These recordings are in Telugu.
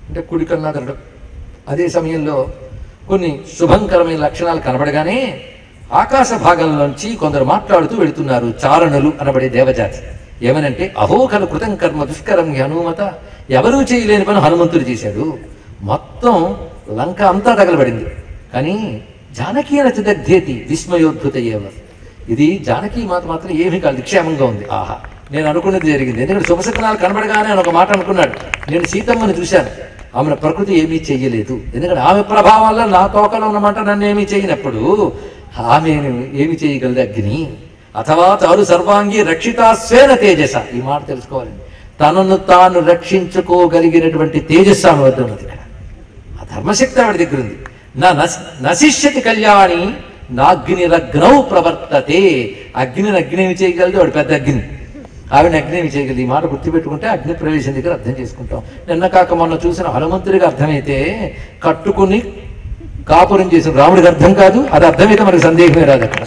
అంటే కుడి కన్నా తిరగడం అదే సమయంలో కొన్ని శుభంకరమైన లక్షణాలు కనబడగానే ఆకాశ భాగంలోంచి కొందరు మాట్లాడుతూ వెళుతున్నారు చారణులు అనబడే దేవజాతి ఏమనంటే అహోకలు కృతం కర్మ దుష్కరం ఈ హనుమత ఎవరూ చేయలేని పని హనుమంతుడు చేశాడు మొత్తం లంక అంతా తగలబడింది కానీ జానకీ నచదగ్ధేతి విస్మయోద్భుత ఏవ ఇది జానకి మాత మాత్రం ఏమీ కాదు క్షేమంగా ఉంది ఆహా నేను అనుకున్నది జరిగింది ఎందుకంటే శుభశకనాలు కనబడగానే ఆయన ఒక మాట అనుకున్నాడు నేను సీతమ్మని చూశాను ఆమెను ప్రకృతి ఏమీ చెయ్యలేదు ఎందుకంటే ఆమె ప్రభావం వల్ల నా తోకలో ఉన్నమాట నన్ను ఏమీ చేయనప్పుడు ఆమె ఏమి చేయగలదు అగ్ని అథవా తాను సర్వాంగి రక్షిత స్వేన తేజస ఈ మాట తెలుసుకోవాలండి తనను తాను రక్షించుకోగలిగినటువంటి తేజస్సు ఆమె వద్ద ఉన్నది ఇక్కడ ఆ ధర్మశక్తి ఆవిడ దగ్గర ఉంది నా నశ- నశిష్యతి కళ్యాణి నాగ్ని రగ్నౌ ప్రవర్తతే అగ్నిని అగ్ని ఏమి చేయగలదు ఆవిడ పెద్ద అగ్ని ఆవిడ అగ్ని ఏమి చేయగలదు ఈ మాట గుర్తుపెట్టుకుంటే అగ్ని ప్రవేశం దగ్గర అర్థం చేసుకుంటాం నిన్న కాక మొన్న చూసిన హనుమంతుడికి అర్థమైతే కట్టుకుని కాపురం చేసిన రాముడికి అర్థం కాదు అది అర్థమైతే మనకు సందేహమే రాదు అక్కడ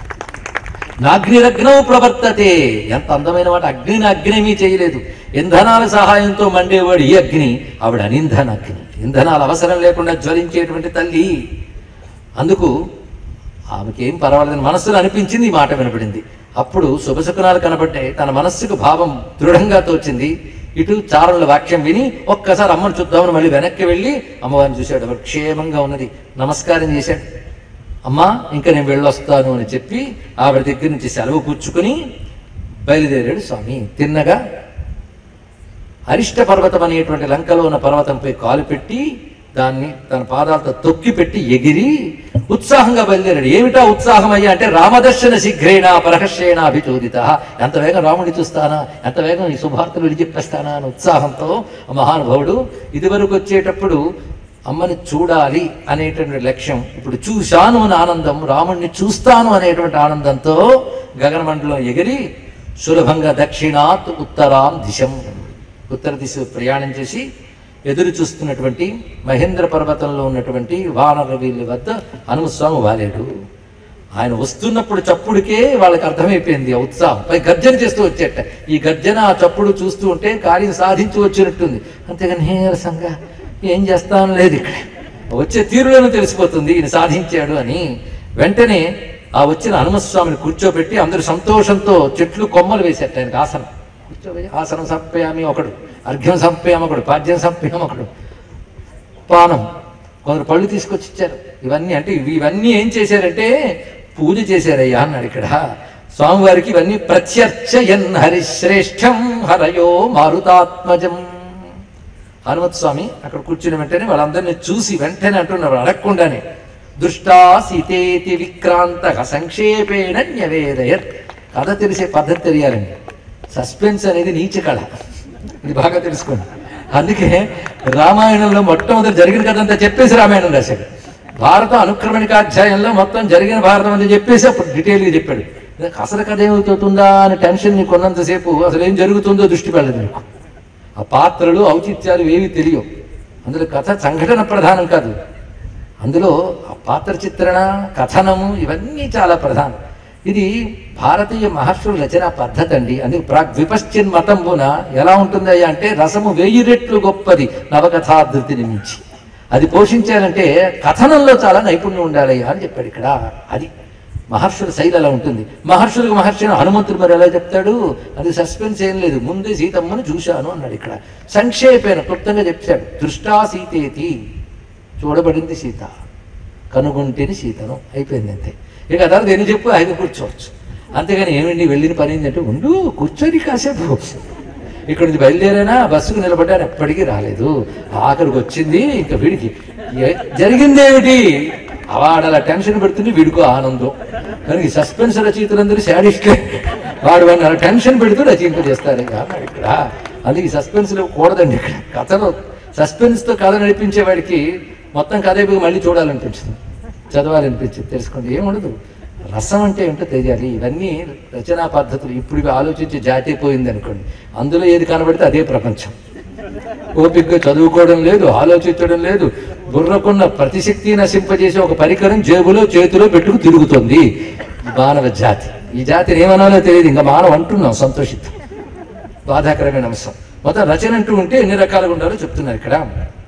నాగ్నిరగ్నౌ ప్రవర్తతే ఎంత అందమైన మాట అగ్నిని అగ్నేమీ చేయలేదు ఇంధనాల సహాయంతో మండేవాడు ఈ అగ్ని ఆవిడ అనింధన అగ్ని ఇంధనాలు అవసరం లేకుండా జ్వలించేటువంటి తల్లి అందుకు ఆమెకేం పర్వాలేదని మనస్సులో అనిపించింది ఈ మాట వినపడింది అప్పుడు శుభశకునాలు కనబడ్డాయి తన మనస్సుకు భావం దృఢంగా తోచింది ఇటు చారుల వాక్యం విని ఒక్కసారి అమ్మను చూద్దామని మళ్ళీ వెనక్కి వెళ్ళి అమ్మవారిని చూశాడు ఆవిడ క్షేమంగా ఉన్నది నమస్కారం చేశాడు అమ్మా ఇంకా నేను వెళ్ళొస్తాను అని చెప్పి ఆవిడ దగ్గర నుంచి సెలవు పుచ్చుకుని బయలుదేరాడు స్వామి తిన్నగా అరిష్ట పర్వతం అనేటువంటి లంకలో ఉన్న పర్వతంపై కాలు పెట్టి దాన్ని తన పాదాలతో తొక్కి పెట్టి ఎగిరి ఉత్సాహంగా బయలుదేరాడు ఏమిటా ఉత్సాహం అయ్యా అంటే రామదర్శన శీఘ్రేణ పరహర్షేణ అభిచోదిత ఎంత వేగం రాముడిని చూస్తానా ఎంత వేగం ఈ శుభార్తలు విడిచిప్పేస్తానా అని ఉత్సాహంతో ఆ మహానుభావుడు ఇదివరకు వచ్చేటప్పుడు అమ్మని చూడాలి అనేటువంటి లక్ష్యం ఇప్పుడు చూశాను అని ఆనందం రాముణ్ణి చూస్తాను అనేటువంటి ఆనందంతో గగనమండలం ఎగిరి సులభంగా దక్షిణాత్ ఉత్తరాం దిశం ఉత్తర దిశ ప్రయాణం చేసి ఎదురు చూస్తున్నటువంటి మహేంద్ర పర్వతంలో ఉన్నటువంటి వానరవీళ్ళ వద్ద హనుమస్వామి వాలేడు ఆయన వస్తున్నప్పుడు చప్పుడుకే వాళ్ళకి అర్థమైపోయింది ఆ ఉత్సాహం పై గర్జన చేస్తూ వచ్చేట ఈ గర్జన ఆ చప్పుడు చూస్తూ ఉంటే కార్యం సాధించి వచ్చినట్టుంది అంతేగాని నీరసంగా ఏం చేస్తాను లేదు ఇక్కడ వచ్చే తీరులోనూ తెలిసిపోతుంది ఈయన సాధించాడు అని వెంటనే ఆ వచ్చిన హనుమస్వామిని కూర్చోబెట్టి అందరూ సంతోషంతో చెట్లు కొమ్మలు వేసేట ఆయనకు ఆసనం కూర్చోబెట్టి ఆసనం సంపయామి ఒకడు అర్ఘ్యం సంపయామి ఒకడు పాద్యం సంపయామి ఒకడు పానం కొందరు పళ్ళు తీసుకొచ్చి ఇచ్చారు ఇవన్నీ అంటే ఇవి- ఇవన్నీ ఏం చేశారంటే పూజ చేశారయ్యా అన్నాడు ఇక్కడ స్వామివారికి ఇవన్నీ ప్రత్యర్చయన్ హరిశ్రేష్టం హరయో మారుతాత్మజం హనుమత్ స్వామి అక్కడ కూర్చుని వెంటనే వాళ్ళందరినీ చూసి వెంటనే అంటున్నారు అడగకుండానే దృష్టా సీతేతి విక్రాంత సంక్షేపేణ న్యవేదయత్ కథ తెలిసే పద్ధతి తెలియాలండి సస్పెన్స్ అనేది నీచ కళ ఇది బాగా తెలుసుకోండి అందుకే రామాయణంలో మొట్టమొదటి జరిగిన కథ అంతా చెప్పేసి రామాయణం రాశాడు భారత అనుక్రమణిక అధ్యాయంలో మొత్తం జరిగిన భారతం అంతా చెప్పేసి అప్పుడు డీటెయిల్గా చెప్పాడు అసలు కథ ఏమవుతుందా అని టెన్షన్ నీకు ఉన్నంతసేపు అసలు ఏం జరుగుతుందో దృష్టి వెళ్ళదు నీకు ఆ పాత్రలు ఔచిత్యాలు ఏవి తెలియవు అందులో కథ సంఘటన ప్రధానం కాదు అందులో ఆ పాత్ర చిత్రణ కథనము ఇవన్నీ చాలా ప్రధానం ఇది భారతీయ మహర్షుల రచన పద్ధతి అండి అందుకే ప్రాగ్ విపశ్చిన్ మతంబున ఎలా ఉంటుందయ్యా అంటే రసము వెయ్యి రెట్లు గొప్పది నవకథాధృతిని మించి అది పోషించాలంటే కథనంలో చాలా నైపుణ్యం ఉండాలయ్యా అని చెప్పాడు ఇక్కడ అది మహర్షుల శైలి అలా ఉంటుంది మహర్షులకు మహర్షి హనుమంతుడు మరి ఎలా చెప్తాడు అది సస్పెన్స్ ఏం లేదు ముందే సీతమ్మను చూశాను అన్నాడు ఇక్కడ సంక్షేపేన క్లుప్తంగా చెప్పాడు దృష్టా సీతేతి చూడబడింది సీత కనుగొంటేని సీతను అయిపోయింది అంతే ఇక తర్వాత ఎన్ని చెప్పు ఆయన కూర్చోవచ్చు అంతేగాని ఏమండి వెళ్ళిన పని ఏంటంటే ఉండు కూర్చొని కాసేపు ఇక్కడ నుంచి బయలుదేరానా బస్సుకు నిలబడ్డాను ఎప్పటికీ రాలేదు ఆఖరికి వచ్చింది ఇంకా వీడికి ఏ- జరిగిందేమిటి వాడు అలా టెన్షన్ పెడుతుంది వీడికో ఆనందం కానీ ఈ సస్పెన్స్ రచయితలందరూ శాడిస్ట్లే వాడు వాడిని అలా టెన్షన్ పెడుతూ రచయింప చేస్తారు ఇక అన్నాడు ఇక్కడ అందుకే ఈ సస్పెన్స్ కూడదండి ఇక్కడ కథలో సస్పెన్స్తో కథ నడిపించే వాడికి మొత్తం కథ అయిపోయి మళ్ళీ చూడాలనిపించింది చదవాలనిపించింది తెలుసుకోండి ఏముండదు రసం అంటే ఏమిటో తెలియాలి ఇవన్నీ రచనా పద్ధతులు ఇప్పుడు ఇవి ఆలోచించి జాతి పోయింది అనుకోండి అందులో ఏది కనబడితే అదే ప్రపంచం ఓపికగా చదువుకోవడం లేదు ఆలోచించడం లేదు బుర్రకున్న ప్రతిశక్తి నశింపజేసే ఒక పరికరం జేబులో చేతిలో పెట్టుకు తిరుగుతుంది ఈ మానవ జాతి ఈ జాతిని ఏమనాలో తెలియదు ఇంకా మానవ అంటున్నాం సంతోషితం బాధాకరమైన అంశం మొత్తం రచన అంటూ ఉంటే ఎన్ని రకాలుగా ఉండాలో చెప్తున్నారు ఇక్కడ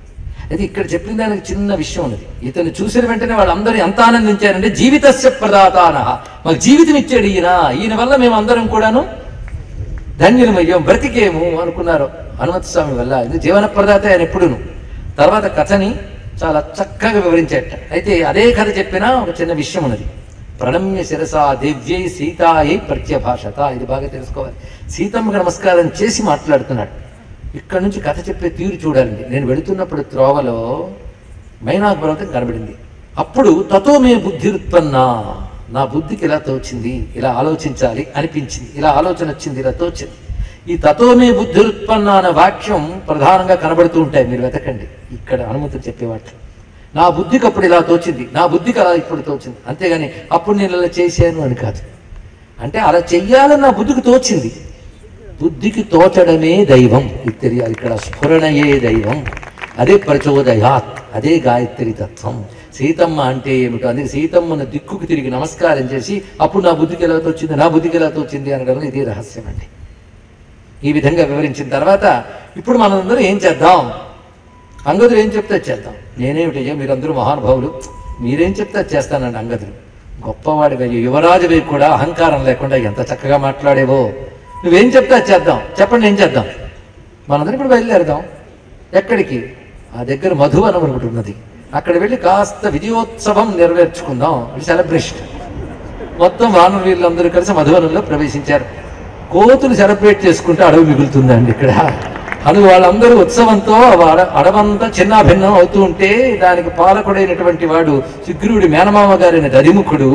అయితే ఇక్కడ చెప్పిన దానికి చిన్న విషయం ఉన్నది ఇతను చూసిన వెంటనే వాళ్ళందరూ ఎంత ఆనందించారంటే జీవితస్య ప్రదాతాన మాకు జీవితం ఇచ్చాడు ఈయన ఈయన వల్ల మేము అందరం కూడాను ధన్యులమయ్యాం బ్రతికేము అనుకున్నారు హనుమత్ స్వామి వల్ల ఇది జీవన ప్రదాత ఆయన ఎప్పుడును తర్వాత కథని చాలా చక్కగా వివరించేట అయితే అదే కథ చెప్పినా ఒక చిన్న విషయం ఉన్నది ప్రణమ్య శిరసా దివ్యై సీతాయై ప్రత్యభాషత ఇది బాగా తెలుసుకోవాలి సీతమ్మకి నమస్కారం చేసి మాట్లాడుతున్నాడు ఇక్కడ నుంచి కథ చెప్పే తీరు చూడాలండి నేను వెళుతున్నప్పుడు త్రోవలో మైనాక్ పర్వతం కనబడింది అప్పుడు తతో మే బుద్ధి ఉత్పన్న నా బుద్ధికి ఇలా తోచింది ఇలా ఆలోచించాలి అనిపించింది ఇలా ఆలోచన వచ్చింది ఇలా తోచింది ఈ తతోమే బుద్ధి ఉత్పన్న అనే వాక్యం ప్రధానంగా కనబడుతూ ఉంటాయి మీరు వెతకండి ఇక్కడ అనుమతి చెప్పే వాక్యం నా బుద్ధికి అప్పుడు ఇలా తోచింది నా బుద్ధికి అలా ఇప్పుడు తోచింది అంతేగాని అప్పుడు నేను ఇలా చేశాను అని కాదు అంటే అలా చెయ్యాలని నా బుద్ధికి తోచింది బుద్ధికి తోచడమే దైవం ఇది తెలియాలి ఇక్కడ స్ఫురణయే దైవం అదే ప్రచోదయాత్ అదే గాయత్రి తత్వం సీతమ్మ అంటే ఏమిటో అందుకే సీతమ్మను దిక్కుకు తిరిగి నమస్కారం చేసి అప్పుడు నా బుద్ధికి ఎలా తోచింది నా బుద్ధికి ఎలా తోచింది అనడంలో ఇదే రహస్యం అండి ఈ విధంగా వివరించిన తర్వాత ఇప్పుడు మనందరం ఏం చేద్దాం అంగదుడు ఏం చెప్తే అది చేద్దాం నేనేమిటయ్యా మీరందరూ మహానుభావులు మీరేం చెప్తే అది చేస్తానండి అంగదుడు గొప్పవాడివే యువరాజువే కూడా అహంకారం లేకుండా ఎంత చక్కగా మాట్లాడేవో నువ్వేం చెప్తే అది చేద్దాం చెప్పండి ఏం చేద్దాం మనందరం ఇప్పుడు బయలుదేరదాం ఎక్కడికి ఆ దగ్గర మధువనం ఒకటి ఉన్నది అక్కడ వెళ్ళి కాస్త విజయోత్సవం నెరవేర్చుకుందాం సెలబ్రేషన్ మొత్తం వానర వీళ్ళందరూ కలిసి మధువనంలో ప్రవేశించారు కోతులు సెలబ్రేట్ చేసుకుంటే అడవి మిగులుతుందండి ఇక్కడ అను వాళ్ళందరూ ఉత్సవంతో అడ- అడవంతా చిన్నాభిన్నం అవుతూ ఉంటే దానికి పాలకుడైనటువంటి వాడు శుగ్రీవుడి మేనమామ గారైన దరిముఖుడు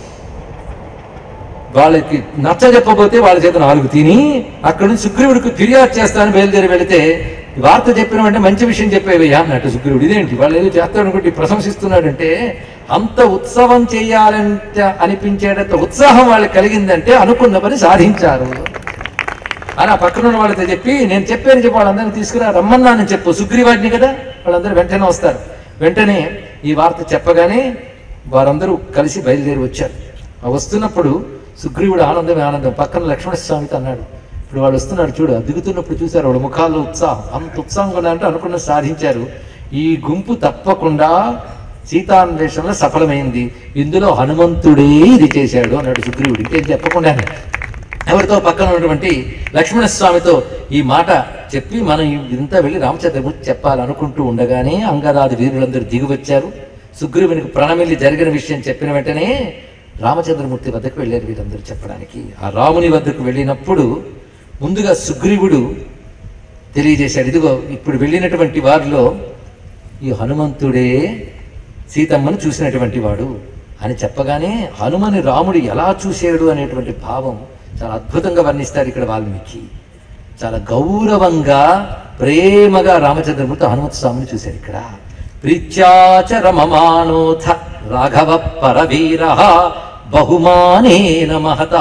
వాళ్ళకి నచ్చ చెప్పబోతే వాళ్ళ చేత నాలుగు తిని అక్కడ నుంచి సుగ్రీవుడికి ఫిర్యాదు చేస్తానని బయలుదేరి వెళితే ఈ వార్త చెప్పిన వెంటనే మంచి విషయం చెప్పేవయ్యా అన్నట్టు సుగ్రీవుడు ఇదేంటి వాళ్ళు ఏదో చేస్తాడు అనుకుంటే ప్రశంసిస్తున్నాడంటే అంత ఉత్సవం చేయాలంటే అనిపించేటంత ఉత్సాహం వాళ్ళకి కలిగిందంటే అనుకున్న పని సాధించారు అని ఆ పక్కన ఉన్న వాళ్ళతో చెప్పి నేను చెప్పాను చెప్పి వాళ్ళందరినీ తీసుకురా రమ్మన్నానని చెప్పు సుగ్రీవాడిని కదా వాళ్ళందరూ వెంటనే వస్తారు వెంటనే ఈ వార్త చెప్పగానే వారందరూ కలిసి బయలుదేరి వచ్చారు ఆ వస్తున్నప్పుడు సుగ్రీవుడు ఆనందమే ఆనందం పక్కన లక్ష్మణస్వామితో అన్నాడు ఇప్పుడు వాళ్ళు వస్తున్నాడు చూడు ఆ దిగుతున్నప్పుడు చూశారు వాళ్ళ ముఖాల్లో ఉత్సాహం అంత ఉత్సాహంగా ఉన్నారంటే అనుకున్న సాధించారు ఈ గుంపు తప్పకుండా సీతాన్వేషణలో సఫలమైంది ఇందులో హనుమంతుడే ఇది చేశాడు అన్నాడు సుగ్రీవుడు ఇంకేం చెప్పకుండానే ఎవరితో పక్కన ఉన్నటువంటి లక్ష్మణస్వామితో ఈ మాట చెప్పి మనం ఇంత వెళ్ళి రామచంద్రమూర్తి చెప్పాలనుకుంటూ ఉండగానే అంగదాది వీరులందరూ దిగి వచ్చారు సుగ్రీవునికి ప్రణమిల్లి జరిగిన విషయం చెప్పిన వెంటనే రామచంద్రమూర్తి వద్దకు వెళ్ళారు వీరందరూ చెప్పడానికి ఆ రాముని వద్దకు వెళ్ళినప్పుడు ముందుగా సుగ్రీవుడు తెలియజేశాడు ఇదిగో ఇప్పుడు వెళ్ళినటువంటి వారిలో ఈ హనుమంతుడే సీతమ్మను చూసినటువంటి వాడు అని చెప్పగానే హనుమని రాముడు ఎలా చూశాడు అనేటువంటి భావం చాలా అద్భుతంగా వర్ణిస్తారు ఇక్కడ వాల్మీకి చాలా గౌరవంగా ప్రేమగా రామచంద్రమూర్తి హనుమత్ స్వామిని చూశారు ఇక్కడ ప్రీత్యాచరమమానోథ రాఘవ పరవీర బహుమానేన మహత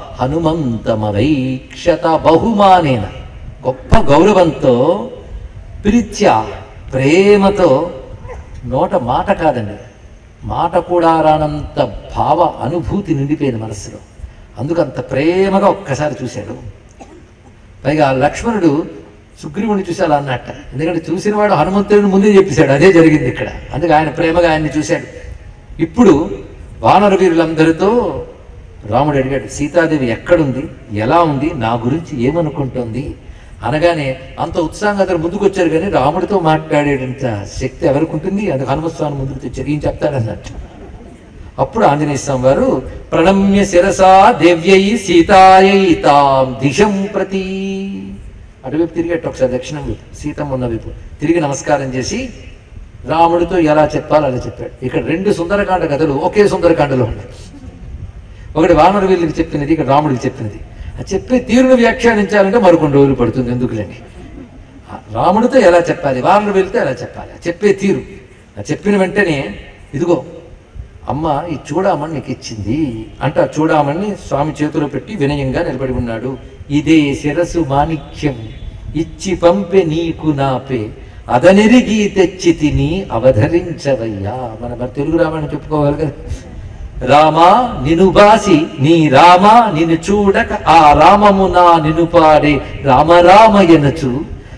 హనుమంతమవైక్షత బహుమానేన గొప్ప గౌరవంతో ప్రీత్య ప్రేమతో నోట మాట కాదండి మాట కూడా రానంత భావ అనుభూతి నిండిపోయింది మనస్సులో అందుకు అంత ప్రేమగా ఒక్కసారి చూశాడు పైగా లక్ష్మణుడు సుగ్రీవుని చూసి అలా అన్నట్ట ఎందుకంటే చూసినవాడు హనుమంతుడిని ముందే చెప్పేశాడు అదే జరిగింది ఇక్కడ అందుకే ఆయన ప్రేమగా ఆయన్ని చూశాడు ఇప్పుడు వానర వీరులందరితో రాముడు అడిగాడు సీతాదేవి ఎక్కడుంది ఎలా ఉంది నా గురించి ఏమనుకుంటోంది అనగానే అంత ఉత్సాహంగా అతను ముందుకు వచ్చారు కానీ రాముడితో మాట్లాడేటంత శక్తి ఎవరికి ఉంటుంది అది హనుమస్వామి ముందుకు తెచ్చారు ఈయన చెప్తాడన్నట్టు అప్పుడు ఆంజనేయ స్వామి వారు ప్రణమ్య శిరసా దేవ్యై సీతాయై తాం దిశం ప్రతి అటువైపు తిరిగేట్టు ఒకసారి దక్షిణం వైపు సీతమ్మ ఉన్న వైపు తిరిగి నమస్కారం చేసి రాముడితో ఎలా చెప్పాలో అలా చెప్పాడు ఇక్కడ రెండు సుందరకాండ కథలు ఒకే సుందరకాండలో ఉన్నాయి ఒకటి వానర వీళ్ళకి చెప్పినది ఇక్కడ రాముడికి చెప్పినది ఆ చెప్పే తీరును వ్యాఖ్యానించాలంటే మరికొన్ని రోజులు పడుతుంది ఎందుకులేండి ఆ రాముడితో ఎలా చెప్పాలి వానర వీళ్ళతో ఎలా చెప్పాలి ఆ చెప్పే తీరు ఆ చెప్పిన వెంటనే ఇదిగో అమ్మ ఈ చూడామణి నీకు ఇచ్చింది అంటే ఆ చూడామణి స్వామి చేతిలో పెట్టి వినయంగా నిలబడి ఉన్నాడు ఇదే శిరసు మాణిక్యం ఇచ్చి పంపె నీకు నాపే అదనెరిగి తెచ్చి తిని అవధరించవయ్యా మన మరి తెలుగు రామాయణం చెప్పుకోవాలి కదా రామా నిను బాసి నీ రామ నిన్ను చూడక ఆ రామము నా నిను పాడే రామ రామ ఎనచు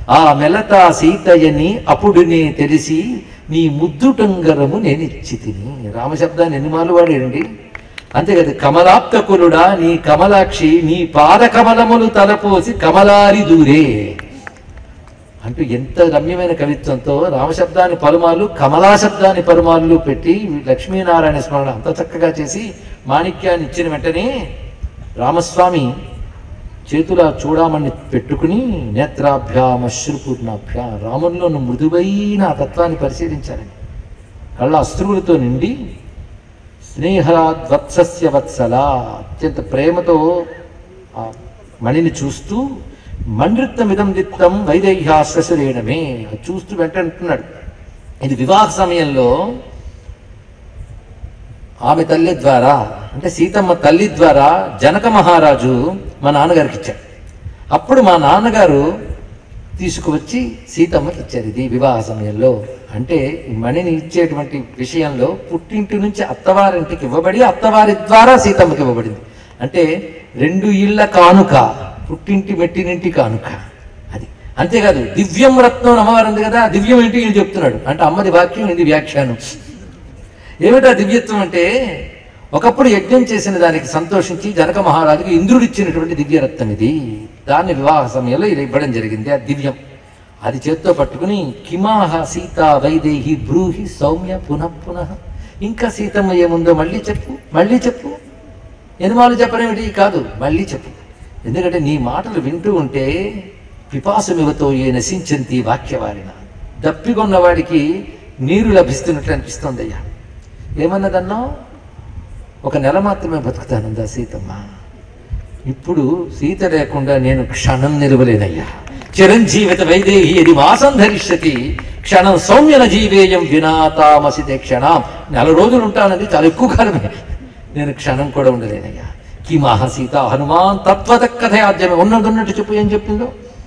ఆ మెలత సీతయ్యని అప్పుడు నే తెలిసి నీ ముద్దుటంగరము నేను ఇచ్చి తిని రామశబ్దాన్ని ఎన్ని మార్లు వాడాడండి అంతే కదా కమలాప్త కులుడా నీ కమలాక్షి నీ పాద కమలములు తలపోసి కమలారి దూరే అంటూ ఎంత రమ్యమైన కవిత్వంతో రామశబ్దాన్ని పలుమార్లు కమలా శబ్దాన్ని పలుమార్లు పెట్టి లక్ష్మీనారాయణ స్మరణ అంత చక్కగా చేసి మాణిక్యాన్ని ఇచ్చిన వెంటనే రామస్వామి చేతుల చూడామణి పెట్టుకుని నేత్రాభ్యాం అశ్రుపూర్ణాభ్యా రాముల్లో ఉన్న మృదువైన ఆ తత్వాన్ని పరిశీలించాలని కళ్ళ అశ్రువులతో నిండి స్నేహవత్సస్య వత్సల అత్యంత ప్రేమతో ఆ మణిని చూస్తూ మండృత్నమిదం దిత్తం వైదేహ్యాశ్వసరేణమే అది చూస్తూ వెంటంటున్నాడు ఇది వివాహ సమయంలో ఆమె తల్లి ద్వారా అంటే సీతమ్మ తల్లి ద్వారా జనక మహారాజు మా నాన్నగారికి ఇచ్చాడు అప్పుడు మా నాన్నగారు తీసుకువచ్చి సీతమ్మకి ఇచ్చారు ఇది వివాహ సమయంలో అంటే ఈ మణిని ఇచ్చేటువంటి విషయంలో పుట్టింటి నుంచి అత్తవారింటికి ఇవ్వబడి అత్తవారి ద్వారా సీతమ్మకి ఇవ్వబడింది అంటే రెండు ఇళ్ల కానుక పుట్టింటి మెట్టినింటి కానుక అది అంతేకాదు దివ్యం రత్నం అమ్మవారు ఉంది కదా దివ్యం ఏంటి ఈయన చెప్తున్నాడు అంటే అమ్మది వాక్యం ఇది వ్యాఖ్యానం ఏమిటా దివ్యత్వం అంటే ఒకప్పుడు యజ్ఞం చేసిన దానికి సంతోషించి జనక మహారాజుకి ఇంద్రుడు ఇచ్చినటువంటి దివ్యరత్నం ఇది దాన్ని వివాహ సమయంలో ఇలా ఇవ్వడం జరిగింది ఆ దివ్యం అది చేత్తో పట్టుకుని కిమాహ సీత వైదేహి బ్రూహి సౌమ్య పునః పునః ఇంకా సీతమ్మ ఏముందో మళ్ళీ చెప్పు మళ్ళీ చెప్పు ఎనిమాలు చెప్పనేమిటి కాదు మళ్ళీ చెప్పు ఎందుకంటే నీ మాటలు వింటూ ఉంటే పిపాసమివతో ఏ నశించంతి వాక్యవారిన దప్పికొన్న వాడికి నీరు లభిస్తున్నట్లు అనిపిస్తోంది అయ్యా ఏమన్నదన్నావు ఒక నెల మాత్రమే బతుకుతానందా సీతమ్మ ఇప్పుడు సీత లేకుండా నేను క్షణం నిలవలేనయ్యా చిరంజీవిత వైదేహి ఇది మాసం ధరిష్యతి క్షణం సౌమ్యన జీవేయం వినాతామసితే క్షణం నెల రోజులు ఉంటానది చాలా ఎక్కువ కాలమే నేను క్షణం కూడా ఉండలేనయ్యా కిమాహ సీత హనుమాన్ తత్వత కథ ఆద్యమే ఉన్నదున్నట్టు చెప్పు ఏం చెప్పిందో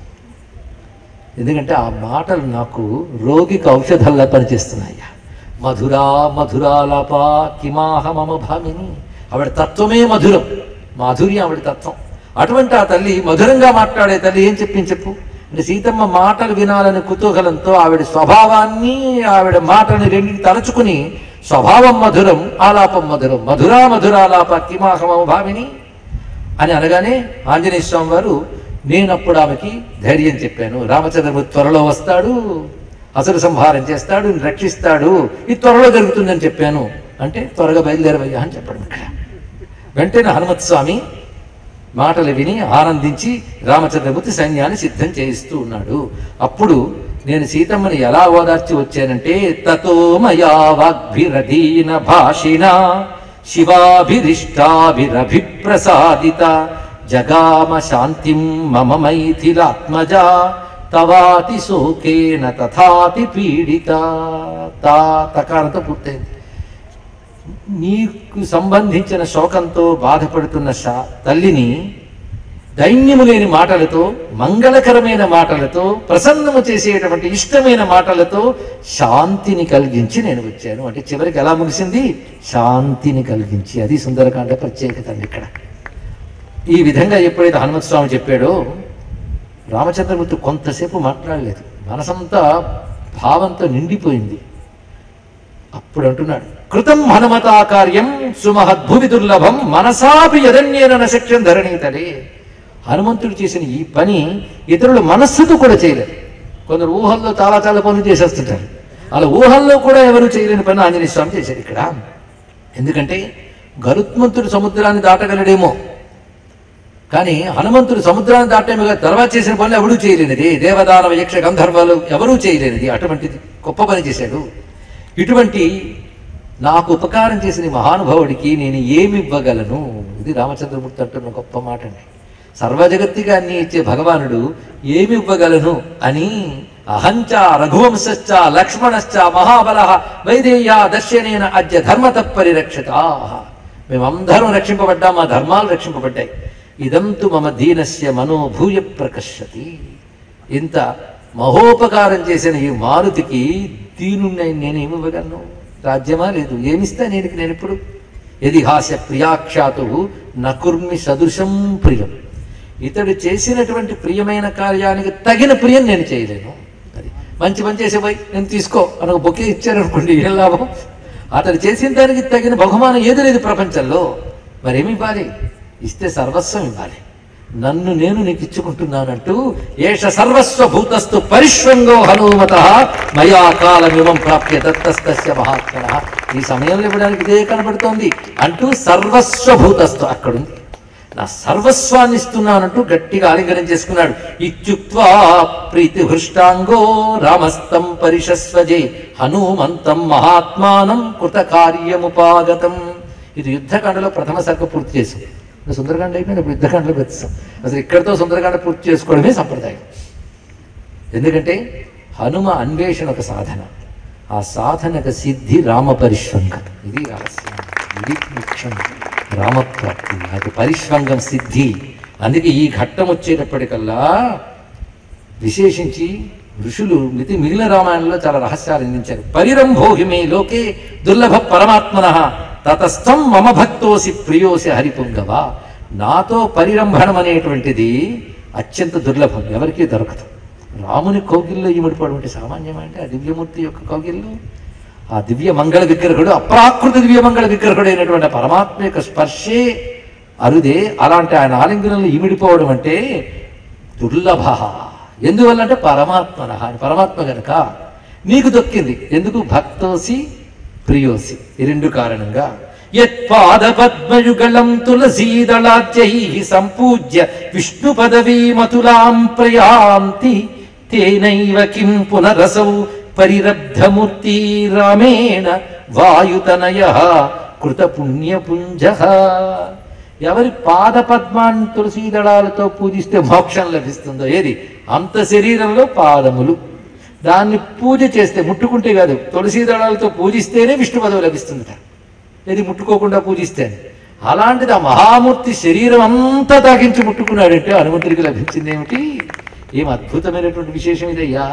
ఎందుకంటే ఆ మాటలు నాకు రోగికి ఔషధాల్లా పనిచేస్తున్నాయ్యా మధురా మధురాలాప కిమాహ మమ భామిని ఆవిడ తత్వమే మధురం మాధుర్యం ఆవిడ తత్వం అటువంటి ఆ తల్లి మధురంగా మాట్లాడే తల్లి ఏం చెప్పింది చెప్పు అంటే సీతమ్మ మాటలు వినాలని కుతూహలంతో ఆవిడ స్వభావాన్ని ఆవిడ మాటని రెండింటి తలచుకుని స్వభావం మధురం ఆలాపం మధురం మధురా మధురాలాప కిమాహ మమ భామిని అని అనగానే ఆంజనేయ స్వామి వారు నేనప్పుడు ఆమెకి ధైర్యం చెప్పాను రామచంద్రమూర్తి త్వరలో వస్తాడు అసలు సంహారం చేస్తాడు రక్షిస్తాడు ఇది త్వరలో జరుగుతుందని చెప్పాను అంటే త్వరగా బయలుదేరవయ్యా అని చెప్పడం ఇక్కడ వెంటనే హనుమత్ స్వామి మాటలు విని ఆనందించి రామచంద్రమూర్తి సైన్యాన్ని సిద్ధం చేయిస్తూ ఉన్నాడు అప్పుడు నేను సీతమ్మని ఎలా ఓదార్చి వచ్చానంటే తతో మయా వాగ్భిరధీన భాషిణ శివాభిరిష్టాభిరభిప్రసాదిత జగామ శాంతిం మమ మైథిలాత్మజా తవాతి శోకేన తథాతి పీడిత తా తకారంతో పూర్తయింది నీకు సంబంధించిన శోకంతో బాధపడుతున్న శా తల్లిని దైన్యము లేని మాటలతో మంగళకరమైన మాటలతో ప్రసన్నము చేసేటువంటి ఇష్టమైన మాటలతో శాంతిని కలిగించి నేను వచ్చాను అంటే చివరికి ఎలా ముగిసింది శాంతిని కలిగించి అది సుందరకాండ ప్రత్యేకత అండి ఇక్కడ ఈ విధంగా ఎప్పుడైతే హనుమత్ స్వామి చెప్పాడో రామచంద్రమూర్తి కొంతసేపు మాట్లాడలేదు మనసంతా భావంతో నిండిపోయింది అప్పుడు అంటున్నాడు కృతం హనుమతా కార్యం సుమహద్భువి దుర్లభం మనసాపి యదన్యేన నశక్యం ధరణీతలే హనుమంతుడు చేసిన ఈ పని ఇతరుల మనస్సుతో కూడా చేయలేరు కొందరు ఊహల్లో చాలా చాలా పనులు చేసేస్తుంటారు అలా ఊహల్లో కూడా ఎవరు చేయలేని పని ఆంజనేయ స్వామి చేశారు ఇక్కడ ఎందుకంటే గరుత్మంతుడు సముద్రాన్ని దాటగలడేమో కానీ హనుమంతుడు సముద్రాన్ని దాటేమో కాదు, తర్వాత చేసిన పనులు ఎవడూ చేయలేనిది దేవదానవ యక్ష గంధర్వాలు ఎవరూ చేయలేనిది అటువంటిది గొప్ప పని చేశాడు ఇటువంటి నాకు ఉపకారం చేసిన ఈ మహానుభావుడికి నేను ఏమి ఇవ్వగలను ఇది రామచంద్రమూర్తి అంటున్న గొప్ప మాట అండి సర్వజగత్తిగా అన్ని ఇచ్చే భగవానుడు ఏమి ఇవ్వగలను అని అహంచ రఘువంశ్చ లక్ష్మణశ్చ మహాబల వైదేయ్య దర్శనేన అద్య ధర్మత పరిరక్షిత మేమందరం రక్షింపబడ్డాం మా ధర్మాలు రక్షింపబడ్డాయి ఇదంతు మమ దీనస్య మనోభూయ ప్రకర్షతి ఇంత మహోపకారం చేసిన ఈ మారుతికి దీనుణ్ణి నేనేమి ఇవ్వగలను రాజ్యమా లేదు ఏమిస్తా నేను నేను ఇప్పుడు యది హాస్య ప్రియాఖ్యాతు నకుర్మి సదృశం ప్రియం ఇతడు చేసినటువంటి ప్రియమైన కార్యానికి తగిన ప్రియం నేను చేయలేను అది మంచి పని చేసే పోయి నేను తీసుకో అని ఒక బొకే ఇచ్చారనుకోండి ఏం లాభం అతడు చేసిన దానికి తగిన బహుమానం ఏది లేదు ప్రపంచంలో మరేమి ఇవ్వాలి ఇస్తే సర్వస్వం ఇవ్వాలి నన్ను నేను నీకు ఇచ్చుకుంటున్నానంటూ ఏష సర్వస్వ భూతస్థు పరిష్వంగో హనుమత మయా కాలమివం ప్రాప్య దత్తస్తస్య మహాత్మన ఈ సమయంలో ఇవ్వడానికి ఇదే కనబడుతోంది అంటూ సర్వస్వ భూతస్థు అక్కడుంది నా సర్వస్వాన్ని ఇస్తున్నానంటూ గట్టిగా ఆలింగనం చేసుకున్నాడు ఇత్యుక్వా ప్రీతి హృష్టాంగో రామస్తం పరిషస్వజే హనుమంతం మహాత్మానం కృత కార్యముపాగతం ఇది యుద్ధకాండలో ప్రథమ సర్గ పూర్తి చేసింది ఇంకా సుందరకాండ అయిపోయింది ఇప్పుడు యుద్ధకాండలోకి వచ్చాం అసలు ఇక్కడితో సుందరకాండ పూర్తి చేసుకోవడమే సంప్రదాయం ఎందుకంటే హనుమ అన్వేషణ ఒక సాధన ఆ సాధనక సిద్ధి రామ పరిష్వంగం ఇది రహస్యం ఇది ముఖ్యం రామప్రాప్తి అది పరిష్వంగం సిద్ధి అందుకే ఈ ఘట్టం వచ్చేటప్పటికల్లా విశేషించి ఋషులు మితి మిగిలిన రామాయణంలో చాలా రహస్యాలు అందించారు పరిరంభోహి మే లోకే దుర్లభ పరమాత్మన తతస్థం మమ భక్తోసి ప్రియోసి హరిపుంగవ నాతో పరిరంభణం అనేటువంటిది అత్యంత దుర్లభం ఎవరికీ దొరకదు రాముని కౌగిల్లో ఈముడిపోవడం అంటే సామాన్యమంటే ఆ దివ్యమూర్తి యొక్క కౌగిల్లో ఆ దివ్య మంగళ విగ్రహుడు అప్రాకృత దివ్య మంగళ విగ్రహుడు అయినటువంటి ఆ పరమాత్మ యొక్క స్పర్శే అరుదే అలాంటి ఆయన ఆలింగనంలో ఇమిడిపోవడం అంటే దుర్లభ ఎందువల్లంటే పరమాత్మన ఆయన పరమాత్మ గనక నీకు దొక్కింది ఎందుకు భక్తోసి ప్రియోసి ఈ రెండు కారణంగా యత్పాద పద్మయుగళం తులసీదళాద్యై సంపూజ్య విష్ణు పదవీమతులాం ప్రయాంతి తేనైవ కిం పునరసౌ పరిరబ్ధమూర్తి రామేణ వాయుతనయ కృత పుణ్యపుంజ ఎవరి పాద పద్మాన్ని తులసీ దళాలతో పూజిస్తే మోక్షం లభిస్తుందో ఏది అంత శరీరంలో పాదములు దాన్ని పూజ చేస్తే ముట్టుకుంటే కాదు తులసీ దళాలతో పూజిస్తేనే విష్ణు పదవి లభిస్తుందట ఏది ముట్టుకోకుండా పూజిస్తే అలాంటిది ఆ మహామూర్తి శరీరం అంతా తాకించి ముట్టుకున్నాడంటే హనుమంతుడికి లభించింది ఏమిటి ఏం అద్భుతమైనటువంటి విశేషం ఇదయ్యా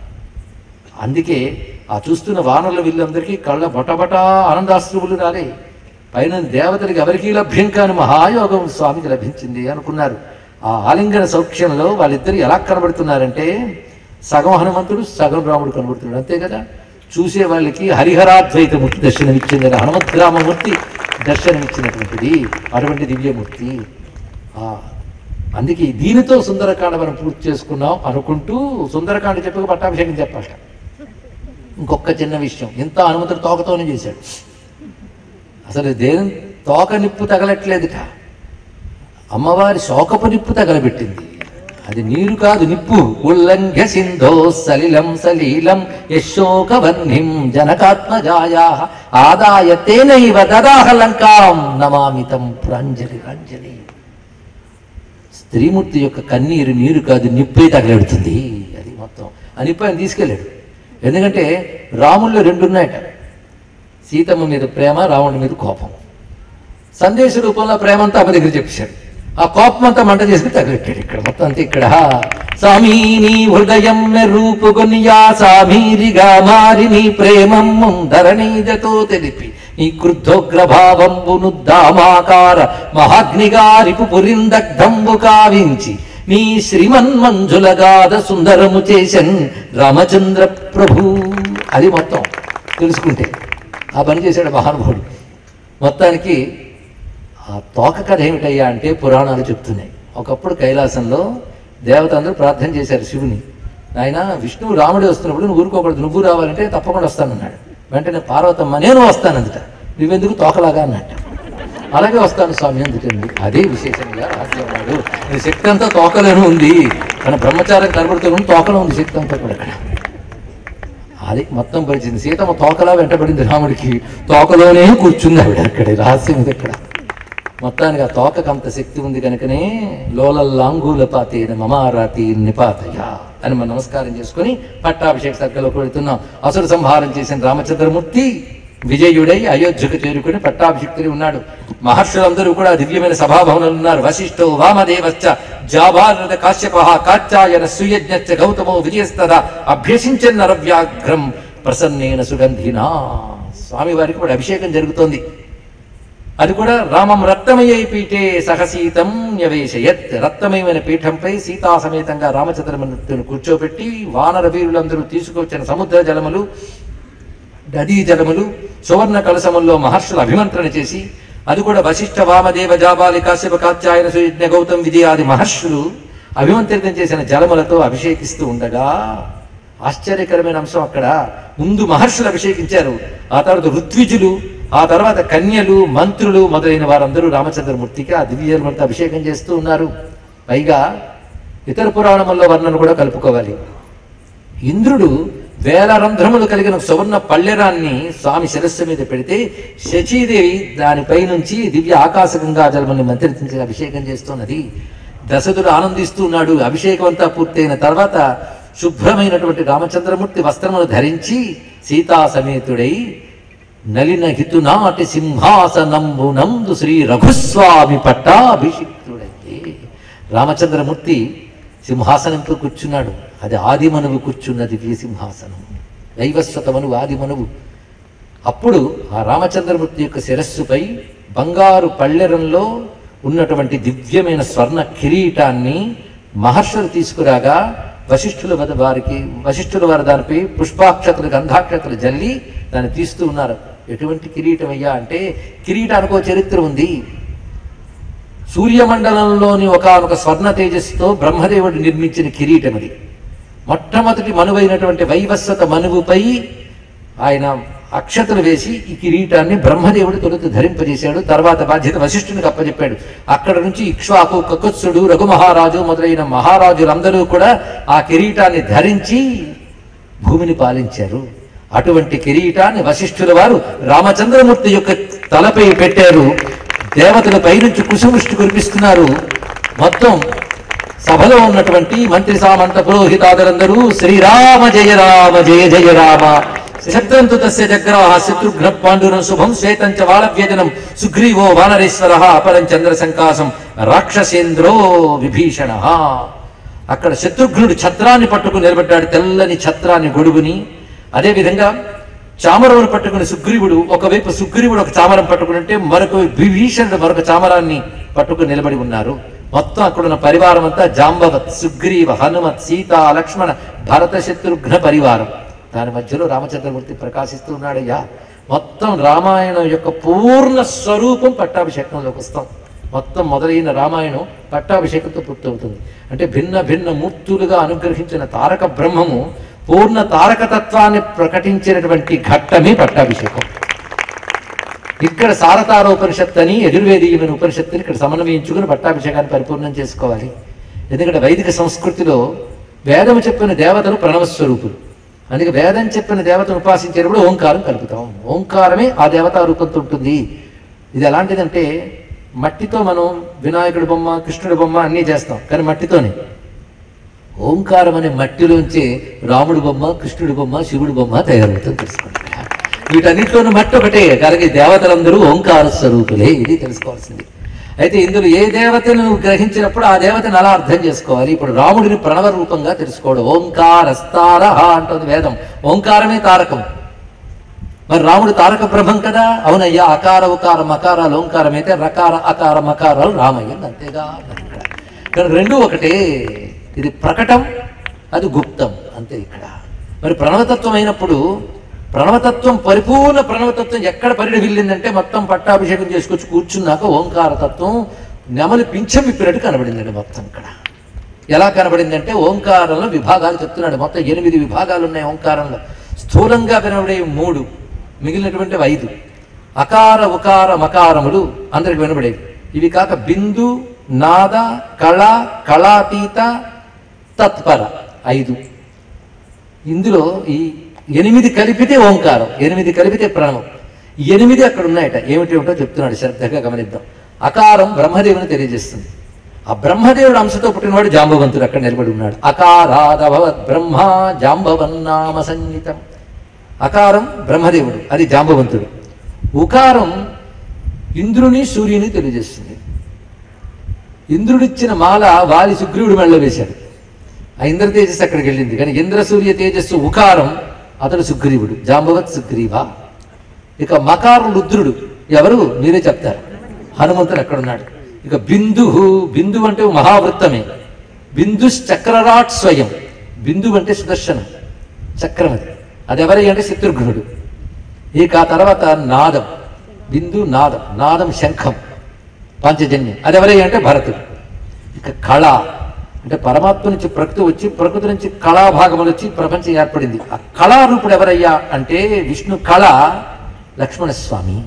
అందుకే ఆ చూస్తున్న వానరుల వీళ్ళందరికీ కళ్ళ బటబట ఆనందాశ్రువులు రాలే పైన దేవతలకి ఎవరికీ లభ్యం కాని మహాయోగం స్వామికి లభించింది అనుకున్నారు ఆ ఆలింగన సౌఖ్యంలో వాళ్ళిద్దరు ఎలా కనబడుతున్నారంటే సగం హనుమంతుడు సగం రాముడు కనబడుతున్నాడు అంతే కదా చూసే వాళ్ళకి హరిహరాద్వైతమూర్తి దర్శనమిచ్చింది కదా హనుమద్రామమూర్తి దర్శనమిచ్చినటువంటిది అటువంటి దివ్యమూర్తి ఆ అందుకే దీనితో సుందరకాండ మనం పూర్తి చేసుకున్నాం అనుకుంటూ సుందరకాండ చెప్పక పట్టాభిషేకం చెప్పాలట ఇంకొక చిన్న విషయం ఇంత హనుమంతుడు తోకతోనే చేశాడు అసలు దేని తోక నిప్పు తగలట్లేదుట అమ్మవారి శోకపు నిప్పు తగలబెట్టింది అది నీరు కాదు నిప్పు ఉల్లంఘ్య సింధో సలిలం సలీలం యశోకవన్నిం జనకాత్మజాయా ఆదాయ తేనైవ దదాహ లంకాం నమామితం ప్రాంజలి రాంజలి స్త్రీమూర్తి యొక్క కన్నీరు నీరు కాదు నిప్పే తగలెడుతుంది అది మొత్తం ఆ నిప్పు ఆయన తీసుకెళ్ళాడు ఎందుకంటే రాముల్లో రెండు ఉన్నాయట సీతమ్మ మీద ప్రేమ రావణుడి మీద కోపం సందేశ రూపంలో ప్రేమ అంతా అమ్మ దగ్గర చెప్పేశాడు ఆ కోపం అంతా మంట చేసుకుని తగిలెట్టాడు ఇక్కడ మొత్తం అంతా ఇక్కడ స్వామి నీ హృదయం రూపుగొనియా సామీరిగా మారి నీ ప్రేమం ముందరణీజతో తెలిపి నీ క్రుద్ధోగ్ర భావంబును దామాకార మహాగ్నిగారిపు పురిందగ్ధంబు కావించి నీ శ్రీమన్మంజులగాద సుందరము చేసన్ రామచంద్ర ప్రభు అది మొత్తం తెలుసుకుంటే ఆ పని చేశాడు మహానుభావుడు మొత్తానికి ఆ తోక కథ ఏమిటయ్యా అంటే పురాణాలు చెప్తున్నాయి ఒకప్పుడు కైలాసంలో దేవతలందరూ ప్రార్థన చేశారు శివుని ఆయన విష్ణువు రాముడు వస్తున్నప్పుడు నువ్వు ఊరుకోకూడదు నువ్వు రావాలంటే తప్పకుండా వస్తానన్నాడు వెంటనే పార్వతమ్మ నేను వస్తానందుట నువ్వెందుకు తోకలాగా అన్నట్ట అలాగే వస్తాను స్వామి అందుకండి అదే విశేషంగా రహస్యవాడు నీ శక్తి అంతా తోకలోనే ఉంది మన బ్రహ్మచారం కనబడుతూ తోకలో ఉంది శక్తి అంతా కూడా అక్కడ అది మొత్తం పరిచింది సీతమ్మ తోకలా వెంటబడింది రాముడికి తోకలోనే కూర్చుంది ఆవిడ అక్కడ రహస్యం ఇది ఇక్కడ మొత్తానికి ఆ తోకకు అంత శక్తి ఉంది కనుకనే లోలల్లాంగూలపాతేన మమారాతి నిపాతయ అని మనం నమస్కారం చేసుకొని పట్టాభిషేక సర్గలోకి వెళుతున్నాం అసుర సంహారం చేసిన రామచంద్రమూర్తి విజయుడై అయోధ్యకు చేరుకుని పట్టాభిషిక్తుడి ఉన్నాడు మహర్షులందరూ కూడా దివ్యమైన సభాభవనంలో ఉన్నారు వశిష్ఠో వామదేవశ్చ జాబారద కాశ్యప కాచాయన సుయజ్ఞశ్చ గౌతమో విజయస్తద అభ్యసించన్ నరవ్యాఘ్రం ప్రసన్నేన సుగంధినా స్వామివారికి కూడా అభిషేకం జరుగుతోంది అది కూడా రామం రక్తమయ్యే పీఠే సహసీతం న్యవేశయత్ రక్తమయమైన పీఠంపై సీతా సమేతంగా రామచంద్రమూర్తిని కూర్చోబెట్టి వానర వీరులందరూ తీసుకొచ్చిన సముద్ర జలములు నదీ జలములు సువర్ణ కలశముల్లో మహర్షులు అభిమంత్రణ చేసి అది కూడా వశిష్ఠ వామదేవ జాబాలి కాశ్యప కాత్యాయన సుయజ్ఞ గౌతమ్ విజయాది మహర్షులు అభిమంత్రితం చేసిన జలములతో అభిషేకిస్తూ ఉండగా ఆశ్చర్యకరమైన అంశం అక్కడ ముందు మహర్షులు అభిషేకించారు ఆ తర్వాత ఋత్విజులు ఆ తర్వాత కన్యలు మంత్రులు మొదలైన వారందరూ రామచంద్రమూర్తికి ఆ దివ్య జలములతో అభిషేకం చేస్తూ ఉన్నారు పైగా ఇతర పురాణముల్లో వర్ణన కూడా కలుపుకోవాలి ఇంద్రుడు వేల రంధ్రములు కలిగిన సువర్ణ పళ్ళెరాన్ని స్వామి శిరస్సు మీద పెడితే శచీదేవి దానిపై నుంచి దివ్య ఆకాశ గంగా జలముని మంత్రించి అభిషేకం చేస్తున్నది దశదుడు ఆనందిస్తూ ఉన్నాడు అభిషేకం అంతా పూర్తయిన తర్వాత శుభ్రమైనటువంటి రామచంద్రమూర్తి వస్త్రములు ధరించి సీతా సమేతుడై నలిన హితునాటి సింహాసనంబు నందు శ్రీ రఘుస్వామి పట్టాభిషిక్తుడై రామచంద్రమూర్తి సింహాసనంతో కూర్చున్నాడు అది ఆది మనువు కూర్చున్న దివ్య సింహాసనం దైవస్వత మనువు ఆది మనువు అప్పుడు ఆ రామచంద్రమూర్తి యొక్క శిరస్సుపై బంగారు పళ్ళెరంలో ఉన్నటువంటి దివ్యమైన స్వర్ణ కిరీటాన్ని మహర్షులు తీసుకురాగా వశిష్ఠుల వద వారికి వశిష్ఠుల వారి దానిపై పుష్పాక్షతలు గంధాక్షతలు జల్లి దాన్ని తీస్తూ ఉన్నారు ఎటువంటి కిరీటం అయ్యా అంటే కిరీటానికి ఒక చరిత్ర ఉంది సూర్యమండలంలోని ఒకనొక స్వర్ణ తేజస్సుతో బ్రహ్మదేవుడు నిర్మించిన కిరీటం అది మొట్టమొదటి మనువైనటువంటి వైవస్వత మనువుపై ఆయన అక్షతలు వేసి ఈ కిరీటాన్ని బ్రహ్మదేవుడు తొలుత ధరింపజేశాడు తర్వాత బాధ్యత వశిష్ఠునికి అప్పచెప్పాడు అక్కడ నుంచి ఇక్ష్వాకు కకుత్సుడు రఘుమహారాజు మొదలైన మహారాజులందరూ కూడా ఆ కిరీటాన్ని ధరించి భూమిని పాలించారు అటువంటి కిరీటాన్ని వశిష్ఠుల వారు రామచంద్రమూర్తి యొక్క తలపై పెట్టారు దేవతల పైనుంచి కుసుముష్టి కురిపిస్తున్నారు మొత్తం సభలో ఉన్నటువంటి మంత్రి సామంత పురోహితాదులందరూ శ్రీరామ జయ రామ జయ జయ రామ శబ్దంతు తస్య జగ్రాహ శత్రుఘ్న పాండురం శుభం శ్వేతం చ వాళవ్యజనం సుగ్రీవో వానరేశ్వర అపరం చంద్ర సంకాసం రాక్షసేంద్రో విభీషణ అక్కడ శత్రుఘ్నుడు ఛత్రాన్ని పట్టుకుని నిలబడ్డాడు తెల్లని ఛత్రాన్ని గొడుగుని అదేవిధంగా చామరమును పట్టుకుని సుగ్రీవుడు ఒకవైపు సుగ్రీవుడు ఒక చామరం పట్టుకుని ఉంటే మరొక విభీషణుడు మరొక చామరాన్ని పట్టుకుని నిలబడి ఉన్నారు మొత్తం అక్కడ ఉన్న పరివారం అంతా జాంబవత్ సుగ్రీవ హనుమత్ సీత లక్ష్మణ భరత శత్రుఘ్న పరివారం దాని మధ్యలో రామచంద్రమూర్తి ప్రకాశిస్తూ ఉన్నాడయ్యా మొత్తం రామాయణం యొక్క పూర్ణ స్వరూపం పట్టాభిషేకంలోకి వస్తాం మొత్తం మొదలైన రామాయణం పట్టాభిషేకంతో పూర్తవుతుంది అంటే భిన్న భిన్న మూర్తులుగా అనుగ్రహించిన తారక బ్రహ్మము పూర్ణ తారకతత్వాన్ని ప్రకటించినటువంటి ఘట్టమే పట్టాభిషేకం ఇక్కడ సారతారోపనిషత్తు అని యజుర్వేదీయమైన ఉపనిషత్తుని ఇక్కడ సమన్వయించుకుని పట్టాభిషేకాన్ని పరిపూర్ణం చేసుకోవాలి ఎందుకంటే వైదిక సంస్కృతిలో వేదము చెప్పిన దేవతలు ప్రణవస్వరూపులు అందుకే వేదం చెప్పిన దేవతను ఉపాసించేటప్పుడు ఓంకారం కలుపుతాం ఓంకారమే ఆ దేవతా రూపంతో ఉంటుంది ఇది ఎలాంటిదంటే మట్టితో మనం వినాయకుడి బొమ్మ కృష్ణుడి బొమ్మ అన్నీ చేస్తాం కానీ మట్టితోనే ఓంకారం అనే మట్టిలోంచి రాముడి బొమ్మ కృష్ణుడి బొమ్మ శివుడి బొమ్మ తయారవుతుంది తెలుసుకోండి వీటన్నిటిలోనూ మట్టి ఒకటే కనుక దేవతలందరూ ఓంకార స్వరూపులే ఇది తెలుసుకోవాల్సింది అయితే ఇందులో ఏ దేవతను నువ్వు గ్రహించినప్పుడు ఆ దేవతను అలా అర్థం చేసుకోవాలి ఇప్పుడు రాముడిని ప్రణవ రూపంగా తెలుసుకోవడం ఓంకారస్తార అంటుంది వేదం ఓంకారమే తారకం మరి రాముడు తారక బ్రహ్మం కదా అవునయ్యా అకార ఉకార మకారాలు ఓంకారం అయితే రకార అకార మకారాలు రామయ్య అంతేగా ఇక్కడ రెండు ఒకటే ఇది ప్రకటం అది గుప్తం అంతే ఇక్కడ మరి ప్రణవతత్వం అయినప్పుడు ప్రణవతత్వం పరిపూర్ణ ప్రణవతత్వం ఎక్కడ పరిడవిల్లిందంటే మొత్తం పట్టాభిషేకం చేసుకొచ్చి కూర్చున్నాక ఓంకారతత్వం నెమలి పింఛం విప్పినట్టు కనబడిందండి మొత్తం ఇక్కడ ఎలా కనబడిందంటే ఓంకారంలో విభాగాలు చెప్తున్నాడు మొత్తం ఎనిమిది విభాగాలు ఉన్నాయి ఓంకారంలో స్థూలంగా వినబడే మూడు మిగిలినటువంటి ఐదు అకార ఉకార మకారములు అందరికి వినబడేవి ఇవి కాక బిందు నాద కళ కళాతీత తత్పర ఐదు ఇందులో ఈ ఎనిమిది కలిపితే ఓంకారం ఎనిమిది కలిపితే ప్రణవం ఈ ఎనిమిది అక్కడ ఉన్నాయట ఏమిటి ఏమిటో చెప్తున్నాడు శ్రద్ధగా గమనిద్దాం అకారం బ్రహ్మదేవుని తెలియజేస్తుంది ఆ బ్రహ్మదేవుడు అంశతో పుట్టినవాడు జాంబవంతుడు అక్కడ నిలబడి ఉన్నాడు అకారాదభవత్ బ్రహ్మ జాంబవన్నామ సంగీతం అకారం బ్రహ్మదేవుడు అది జాంబవంతుడు ఉకారం ఇంద్రుని సూర్యుని తెలియజేస్తుంది ఇంద్రుడిచ్చిన మాల వాలి సుగ్రీవుడి మెళ్ళలో వేశాడు ఆ ఇంద్ర తేజస్సు అక్కడికి వెళ్ళింది కానీ ఇంద్ర సూర్య తేజస్సు ఉకారం అతడు సుగ్రీవుడు జాంబవత్ సుగ్రీవ ఇక మకారం రుద్రుడు ఎవరు మీరే చెప్తారు హనుమంతుడు ఎక్కడున్నాడు ఇక బిందు బిందు అంటే మహావృత్తమే బిందు చక్రరాట్ స్వయం బిందు అంటే సుదర్శనం చక్రం అది అది ఎవరి అంటే శత్రుఘ్నుడు ఇక ఆ తర్వాత నాదం బిందు నాదం నాదం శంఖం పంచజన్యం అది ఎవరి అంటే భరతుడు ఇక కళ అంటే పరమాత్మ నుంచి ప్రకృతి వచ్చి ప్రకృతి నుంచి కళాభాగములు వచ్చి ప్రపంచం ఏర్పడింది ఆ కళారూపుడు ఎవరయ్యా అంటే విష్ణు కళ లక్ష్మణస్వామి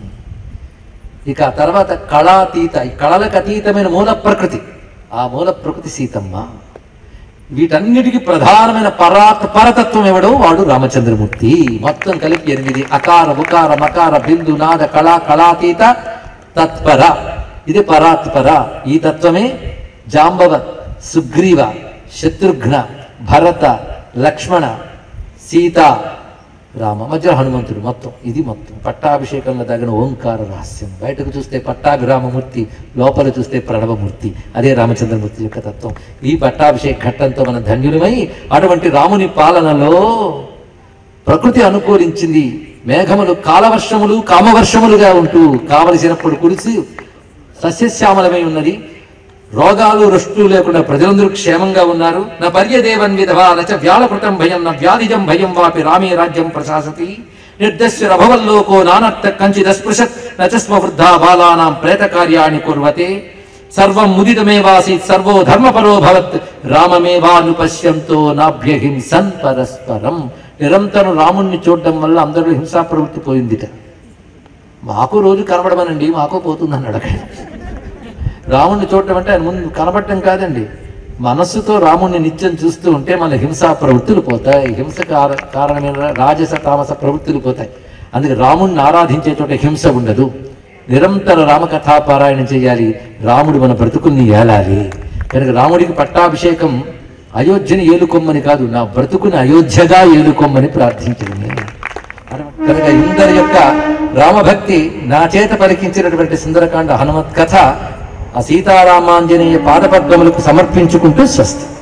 ఇక ఆ తర్వాత కళాతీత ఈ కళలకు అతీతమైన మూల ప్రకృతి ఆ మూల ప్రకృతి సీతమ్మ వీటన్నిటికీ ప్రధానమైన పరాత్ పరతత్వం ఎవడో వాడు రామచంద్రమూర్తి మొత్తం కలిపి ఎనిమిది అకార ఉకార మకార బిందు నాద కళా కళాతీత తత్పర ఇది పరాత్పర ఈ తత్వమే జాంబవత్ సుగ్రీవ శత్రుఘ్న భరత లక్ష్మణ సీత రామ మధ్య హనుమంతుడు మొత్తం ఇది మొత్తం పట్టాభిషేకంలో తగిన ఓంకార రహస్యం బయటకు చూస్తే పట్టాభిరామమూర్తి లోపల చూస్తే ప్రణవమూర్తి అదే రామచంద్రమూర్తి యొక్క తత్వం ఈ పట్టాభిషేక ఘట్టంతో మనం ధన్యులమై అటువంటి రాముని పాలనలో ప్రకృతి అనుకూలించింది మేఘములు కాలవర్షములు కామవర్షములుగా ఉంటూ కావలసినప్పుడు కురిసి సస్యశ్యామలమై ఉన్నది రోగాలు రుష్టులు లేకుండా ప్రజలందరూ క్షేమంగా ఉన్నారు నా పర్యదేవన్ విధవా నచ వ్యాళకృతం భయం న వ్యాధిజం భయం వాపి రామే రాజ్యం ప్రశాసతి నిర్దస్య రభవల్లోకో నానర్త కంచిదస్పృశత్ నచస్మ వృద్ధా బాలానాం ప్రేత కార్యాణి కుర్వతే సర్వం ముదితమేవాసీత్ సర్వో ధర్మపరో భవత్ రామమేవానుపశ్యంతో నాభ్యహింసన్ పరస్పరం నిరంతరం రాముణ్ణి చూడడం వల్ల అందరూ హింసా ప్రవృత్తి పోయిందిట మాకు రోజు కనబడమనండి మాకు పోతుందని అడగండి రాముణ్ణి చూడటం అంటే ఆయన ముందు కనబడటం కాదండి మనస్సుతో రాముణ్ణి నిత్యం చూస్తూ ఉంటే మన హింసా ప్రవృత్తులు పోతాయి హింస కార- కారణమైన రాజస తామస ప్రవృత్తులు పోతాయి అందుకే రాముణ్ణి ఆరాధించే చోట హింస ఉండదు నిరంతర రామకథాపారాయణం చేయాలి రాముడు మన బ్రతుకుల్ని ఏలాలి కనుక రాముడికి పట్టాభిషేకం అయోధ్యని ఏలుకొమ్మని కాదు నా బ్రతుకుని అయోధ్యగా ఏలుకొమ్మని ప్రార్థించింది కనుక ఇందరి యొక్క రామభక్తి నా చేత పలికించినటువంటి సుందరకాండ హనుమత్ కథ ఆ సీతారామాంజనేయ పాదపద్మములకు సమర్పించుకుంటూ స్వస్తి